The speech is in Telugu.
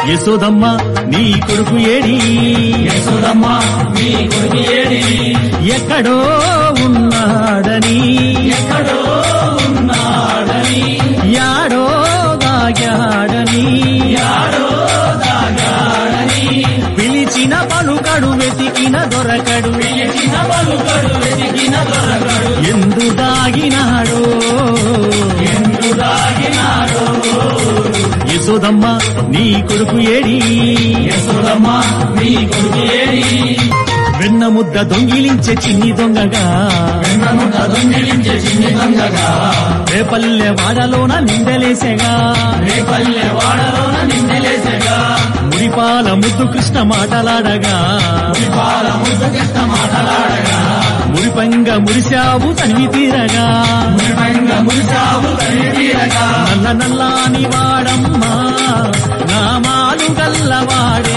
యశోదమ్మ నీ కొడుకు ఏడి యశోదమ్మ నీ కొడుకు ఏడి ఎక్కడో ఉన్నాడని ఎక్కడో ఉన్నాడని యాడో దాగాడని యాడో దాగాడని పిలిచిన పలుకడు వెతికిన దొరకడు పిలిచిన పలుకడు వెతికిన దొరకడు ఎందు దాగినాడో ఎందు దాగినాడో యశోదమ్మ నీ కొడుకు ఏడి యశోదమ్మ నీ కొడుకు ఏడి వెన్న ముద్ద దొంగిలించే చిన్ని దొంగగా వెన్నముట దొంగిలించే చిన్ని దొంగగా రేపల్లె వాడలోన నిందలేసేగా రేపల్లె వాడలోన నిందెలేసగా మురిపాల ముద్దు కృష్ణ మాటలాడగా పాల ముద్ద కృష్ణ మాటలాడగా మురిపంగ మురిశావు తనివి తీరగా మురిమంగ మురిచావు తల్లి తీరగా నల్ల నల్లాని వాడమ్మా నామాలు గల్లవాడే